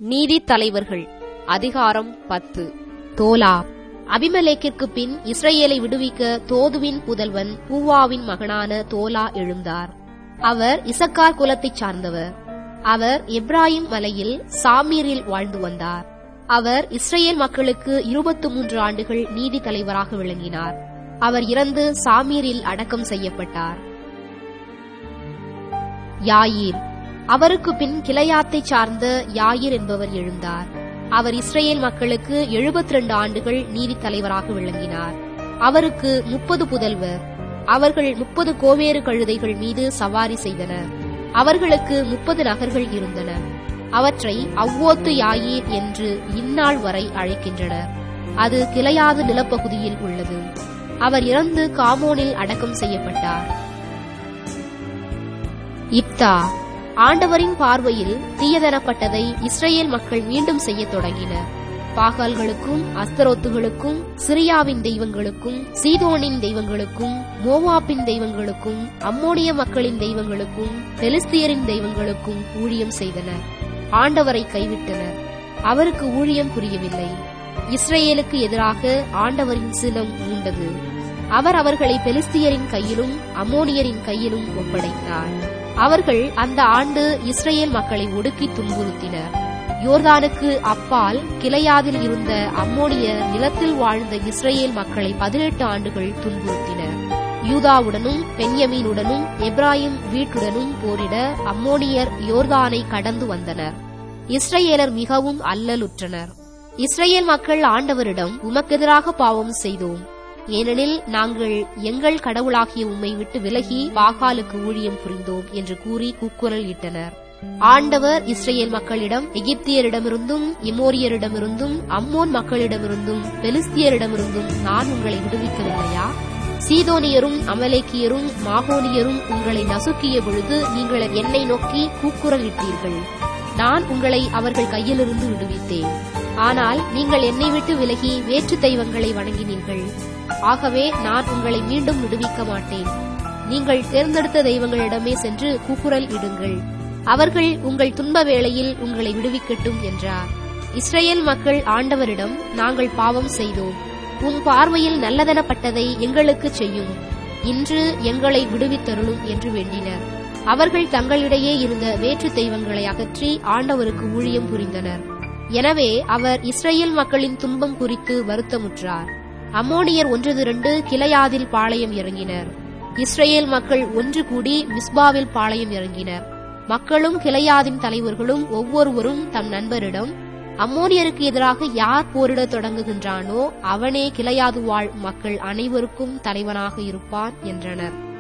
நீதி தலைவர்கள் அதிகாரம் பத்து தோலா அபிமெலேக்கிற்கு பின் இஸ்ரேலை விடுவிக்க தோதுவின் புதல்வன் பூவாவின் மகனான தோலா எழுந்தார் அவர் இசக்கார் குலத்தைச் சார்ந்தவர் அவர் எப்ராயிம் மலையில் சாமீரில் வாழ்ந்து வந்தார் அவர் இஸ்ரேல் மக்களுக்கு இருபத்து மூன்று ஆண்டுகள் நீதி தலைவராக விளங்கினார் அவர் இறந்து சாமீரில் அடக்கம் செய்யப்பட்டார் யாயீர் அவருக்கு பின் கிளையாத்தைச் சார்ந்த யாயிர் என்பவர் எழுந்தார் அவர் இஸ்ரேல் மக்களுக்கு 72 ஆண்டுகள் நீதி தலைவராக விளங்கினார் அவருக்கு முப்பது புதல்வர் அவர்கள் முப்பது கோவேறு கழுதைகள் மீது சவாரி செய்தனர் அவர்களுக்கு முப்பது நகர்கள் இருந்தன அவற்றை அவ்வோத்து யாயீர் என்று இந்நாள் வரை அழைக்கின்றனர் அது கிளையாது நிலப்பகுதியில் உள்ளது அவர் இறந்து காமோனில் அடக்கம் செய்யப்பட்டார் இப்தா ஆண்டவரின் பார்வையில் தீயதனப்பட்டதை இஸ்ரேல் மக்கள் மீண்டும் செய்யத் தொடங்கினர் பாகால்களுக்கும் அஸ்தரோத்துகளுக்கும் சிரியாவின் தெய்வங்களுக்கும் சீதோனின் தெய்வங்களுக்கும் மோவாப்பின் தெய்வங்களுக்கும் அம்மோனிய மக்களின் தெய்வங்களுக்கும் பெலிஸ்தியரின் தெய்வங்களுக்கும் ஊழியம் செய்தனர் ஆண்டவரை கைவிட்டனர் அவருக்கு ஊழியம் புரியவில்லை இஸ்ரேலுக்கு எதிராக ஆண்டவரின் சினம் மூண்டது அவர் அவர்களை பெலிஸ்தியரின் கையிலும் அம்மோனியரின் கையிலும் ஒப்படைத்தார் அவர்கள் அந்த ஆண்டு இஸ்ரேல் மக்களை ஒடுக்கி துன்புறுத்தினர் யோர்தானுக்கு அப்பால் கிளையாதில் இருந்த அம்மோனியர் நிலத்தில் வாழ்ந்த இஸ்ரேல் மக்களை பதினெட்டு ஆண்டுகள் துன்புறுத்தினர் யூதாவுடனும் பென்யமீனுடனும் எப்ராஹிம் வீட்டுடனும் போரிட அம்மோனியர் யோர்தானை கடந்து வந்தனர் இஸ்ரேலர் மிகவும் அல்லலுற்றனர் இஸ்ரேல் மக்கள் ஆண்டவரிடம் உமக்கெதிராக பாவம் செய்தோம் ஏனெனில் நாங்கள் எங்கள் கடவுளாகிய உம்மை விட்டு விலகி பாகாலுக்கு ஊழியம் புரிந்தோம் என்று கூறி கூக்குரல் இட்டனர் ஆண்டவர் இஸ்ரேல் மக்களிடம் எகிப்தியரிடமிருந்தும் இமோரியரிடமிருந்தும் அம்மோன் மக்களிடமிருந்தும் பெலிஸ்தியரிடமிருந்தும் நான் உங்களை விடுவிக்கவில்லையா சீதோனியரும் அமலேக்கியரும் மாகோனியரும் உங்களை நசுக்கிய பொழுது நீங்கள் என்னை நோக்கி கூக்குரல் இட்டீர்கள் நான் உங்களை அவர்கள் கையிலிருந்து விடுவித்தேன் ஆனால் நீங்கள் என்னை விட்டு விலகி வேற்று தெய்வங்களை வணங்கினீர்கள் ஆகவே நான் உங்களை மீண்டும் விடுவிக்க மாட்டேன் நீங்கள் தேர்ந்தெடுத்த தெய்வங்களிடமே சென்று கூக்குரல் இடுங்கள் அவர்கள் உங்கள் துன்ப வேளையில் உங்களை விடுவிக்கட்டும் என்றார் இஸ்ரேல் மக்கள் ஆண்டவரிடம் நாங்கள் பாவம் செய்தோம் உன் பார்வையில் நல்லதெனப்பட்டதை எங்களுக்கு செய்யும் இன்று எங்களை விடுவித்தருளும் என்று வேண்டினர் அவர்கள் தங்களிடையே இருந்த வேற்று தெய்வங்களை அகற்றி ஆண்டவருக்கு ஊழியம் புரிந்தனர் எனவே அவர் இஸ்ரேல் மக்களின் துன்பம் குறித்து வருத்தமுற்றார் அம்மோனியர் ஒன்று திரண்டு கிளையாதில் பாளையம் இறங்கினர் இஸ்ரேல் மக்கள் ஒன்று கூடி மிஸ்பாவில் பாளையம் இறங்கினர் மக்களும் கிளையாதின் தலைவர்களும் ஒவ்வொருவரும் தம் நண்பரிடம் அம்மோனியருக்கு எதிராக யார் போரிடத் தொடங்குகின்றானோ அவனே கிளையாது வாழ் மக்கள் அனைவருக்கும் தலைவனாக இருப்பான் என்றனர்